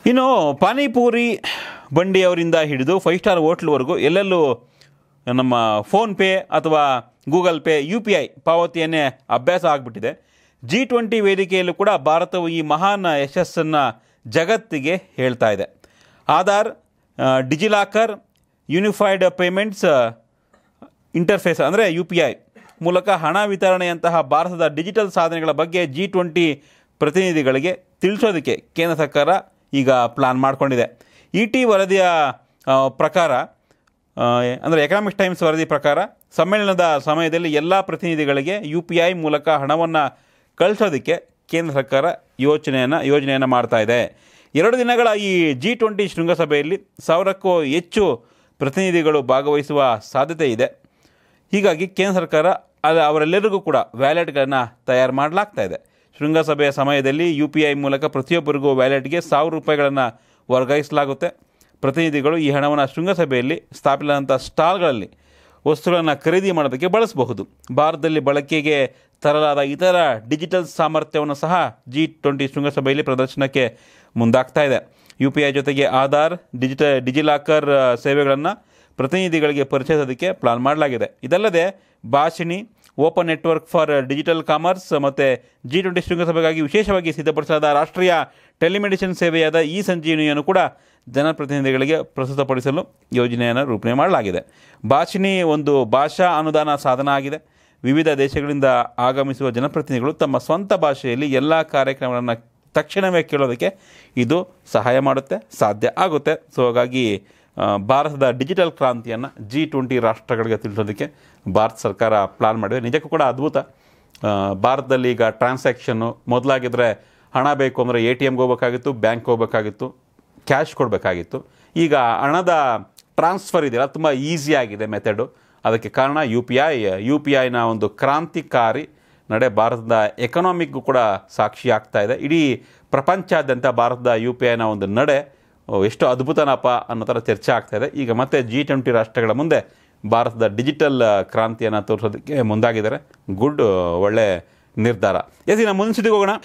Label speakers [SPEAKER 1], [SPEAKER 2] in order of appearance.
[SPEAKER 1] ಇನ್ನು ಪಾನಿಪೂರಿ ಬಂಡಿಯವರಿಂದ ಹಿಡಿದು five star ಹೋಟ್ಲ್ವರೆಗೂ ಎಲ್ಲೆಲ್ಲೂ ನಮ್ಮ ಫೋನ್ಪೇ ಅಥವಾ Google Pay U P I ಪಾವತಿಯನ್ನೇ ಅಭ್ಯಾಸ ಆಗಿಬಿಟ್ಟಿದೆ ಜಿ ಟ್ವೆಂಟಿ ವೇದಿಕೆಯಲ್ಲೂ ಕೂಡ ಭಾರತವು ಈ ಮಹಾನ್ ಯಶಸ್ಸನ್ನು ಜಗತ್ತಿಗೆ ಹೇಳ್ತಾ ಇದೆ Aadhaar DigiLocker unified payments interface ಅಂದರೆ ಯು ಪಿ ಐ ಮೂಲಕ ಹಣ ವಿತರಣೆಯಂತಹ ಭಾರತದ ಡಿಜಿಟಲ್ ಸಾಧನೆಗಳ ಬಗ್ಗೆ ಜಿ ಟ್ವೆಂಟಿ ಪ್ರತಿನಿಧಿಗಳಿಗೆ ತಿಳಿಸೋದಕ್ಕೆ ಕೇಂದ್ರ ಸರ್ಕಾರ ಈಗ ಪ್ಲಾನ್ ಮಾಡಿಕೊಂಡಿದೆ ಇ ಟಿ ವರದಿಯ ಆ, ಪ್ರಕಾರ ಅಂದರೆ ಎಕನಾಮಿಕ್ ಟೈಮ್ಸ್ ವರದಿ ಪ್ರಕಾರ ಸಮ್ಮೇಳನದ ಸಮಯದಲ್ಲಿ ಎಲ್ಲ ಪ್ರತಿನಿಧಿಗಳಿಗೆ ಯು ಪಿ ಐ ಮೂಲಕ ಹಣವನ್ನು ಕಳಿಸೋದಕ್ಕೆ ಕೇಂದ್ರ ಸರ್ಕಾರ ಯೋಚನೆಯನ್ನು ಯೋಜನೆಯನ್ನು ಮಾಡ್ತಾ ಇದೆ ಎರಡು ದಿನಗಳ ಈ ಜಿ ಟ್ವೆಂಟಿ ಶೃಂಗಸಭೆಯಲ್ಲಿ ಸಾವಿರಕ್ಕೂ ಹೆಚ್ಚು ಪ್ರತಿನಿಧಿಗಳು ಭಾಗವಹಿಸುವ ಸಾಧ್ಯತೆ ಇದೆ ಹೀಗಾಗಿ ಕೇಂದ್ರ ಸರ್ಕಾರ ಅದು ಅವರೆಲ್ಲರಿಗೂ ಕೂಡ ವ್ಯಾಲೆಟ್ಗಳನ್ನು ತಯಾರು ಮಾಡಲಾಗ್ತಾ ಇದೆ ಶೃಂಗಸಭೆಯ ಸಮಯದಲ್ಲಿ ಯು ಪಿ ಐ ಮೂಲಕ ಪ್ರತಿಯೊಬ್ಬರಿಗೂ ವ್ಯಾಲೆಟ್ಗೆ ಸಾವಿರ ರೂಪಾಯಿಗಳನ್ನು ವರ್ಗಾಯಿಸಲಾಗುತ್ತೆ ಪ್ರತಿನಿಧಿಗಳು ಈ ಹಣವನ್ನು ಶೃಂಗಸಭೆಯಲ್ಲಿ ಸ್ಥಾಪಿಸಲಾದಂಥ ಸ್ಟಾಲ್ಗಳಲ್ಲಿ ವಸ್ತುಗಳನ್ನು ಖರೀದಿ ಮಾಡೋದಕ್ಕೆ ಬಳಸಬಹುದು ಭಾರತದಲ್ಲಿ ಬಳಕೆಗೆ ತರಲಾದ ಇತರ ಡಿಜಿಟಲ್ ಸಾಮರ್ಥ್ಯವನ್ನು ಸಹ ಜಿ ಟ್ವೆಂಟಿ ಶೃಂಗಸಭೆಯಲ್ಲಿ ಪ್ರದರ್ಶನಕ್ಕೆ ಮುಂದಾಗ್ತಾ ಇದೆ ಯು ಪಿ ಐ ಜೊತೆಗೆ ಆಧಾರ್ ಡಿಜಿಟ ಡಿಜಿಲಾಕರ್ ಆ, ಸೇವೆಗಳನ್ನು ಪ್ರತಿನಿಧಿಗಳಿಗೆ ಪರಿಚಯಿಸೋದಕ್ಕೆ ಪ್ಲಾನ್ ಮಾಡಲಾಗಿದೆ ಇದಲ್ಲದೆ Bhashini open network for digital commerce ಮತ್ತು ಜಿ ಟ್ವೆಂಟಿ ಶೃಂಗಸಭೆಗಾಗಿ ವಿಶೇಷವಾಗಿ ಸಿದ್ಧಪಡಿಸಲಾದ ರಾಷ್ಟ್ರೀಯ ಟೆಲಿಮೆಡಿಸಿನ್ ಸೇವೆಯಾದ ಇ ಸಂಜೀವಿನಿಯನ್ನು ಕೂಡ ಜನಪ್ರತಿನಿಧಿಗಳಿಗೆ ಪ್ರಸ್ತುತಪಡಿಸಲು ಯೋಜನೆಯನ್ನು ರೂಪಣೆ ಮಾಡಲಾಗಿದೆ ಭಾಷಿಣಿ ಒಂದು ಭಾಷಾ ಅನುದಾನ ಸಾಧನ ಆಗಿದೆ ವಿವಿಧ ದೇಶಗಳಿಂದ ಆಗಮಿಸುವ ಜನಪ್ರತಿನಿಧಿಗಳು ತಮ್ಮ ಸ್ವಂತ ಭಾಷೆಯಲ್ಲಿ ಎಲ್ಲ ಕಾರ್ಯಕ್ರಮಗಳನ್ನು ತಕ್ಷಣವೇ ಕೇಳೋದಕ್ಕೆ ಇದು ಸಹಾಯ ಮಾಡುತ್ತೆ ಸಾಧ್ಯ ಆಗುತ್ತೆ ಸೊ ಹಾಗಾಗಿ ಆ, ಭಾರತದ ಡಿಜಿಟಲ್ ಕ್ರಾಂತಿಯನ್ನು ಜಿ ಟ್ವೆಂಟಿ ರಾಷ್ಟ್ರಗಳಿಗೆ ತಿಳಿಸೋದಕ್ಕೆ ಭಾರತ ಸರ್ಕಾರ ಪ್ಲಾನ್ ಮಾಡಿದೆ ನಿಜಕ್ಕೂ ಕೂಡ ಅದ್ಭುತ ಆ, ಭಾರತದಲ್ಲಿ ಈಗ ಟ್ರಾನ್ಸಾಕ್ಷನ್ನು ಮೊದಲಾಗಿದ್ದರೆ ಹಣ ಬೇಕು ಅಂದರೆ ಎ ಟಿ ಎಮ್ಗೆ ಹೋಗ್ಬೇಕಾಗಿತ್ತು ಬ್ಯಾಂಕ್ ಹೋಗ್ಬೇಕಾಗಿತ್ತು ಕ್ಯಾಶ್ ಕೊಡಬೇಕಾಗಿತ್ತು ಈಗ ಹಣದ ಟ್ರಾನ್ಸ್ಫರ್ ಇದೆಯಲ್ಲ ತುಂಬ ಈಸಿ ಆಗಿದೆ ಮೆಥಡು ಅದಕ್ಕೆ ಕಾರಣ U P I U P ಐನ ಒಂದು ಕ್ರಾಂತಿಕಾರಿ ನಡೆ ಭಾರತದ ಎಕನಾಮಿಕ್ಗೂ ಕೂಡ ಸಾಕ್ಷಿ ಆಗ್ತಾ ಇದೆ ಇಡೀ ಪ್ರಪಂಚಾದ್ಯಂತ ಭಾರತದ ಯು ಪಿ ಐನ ಒಂದು ನಡೆ ಓ, ಎಷ್ಟು ಅದ್ಭುತನಪ್ಪ ಅನ್ನೋ ಥರ ಚರ್ಚೆ ಆಗ್ತಾ ಇದೆ ಈಗ ಮತ್ತೆ ಜಿ ಟ್ವೆಂಟಿ ರಾಷ್ಟ್ರಗಳ ಮುಂದೆ ಭಾರತದ ಡಿಜಿಟಲ್ ಕ್ರಾಂತಿಯನ್ನು ತೋರಿಸೋದಕ್ಕೆ ಮುಂದಾಗಿದ್ದಾರೆ ಗುಡ್ ಒಳ್ಳೆ ನಿರ್ಧಾರ ಎಸ್ ಇನ್ನು ಮುಂದಿನ ಸುದ್ದಿಗೆ ಹೋಗೋಣ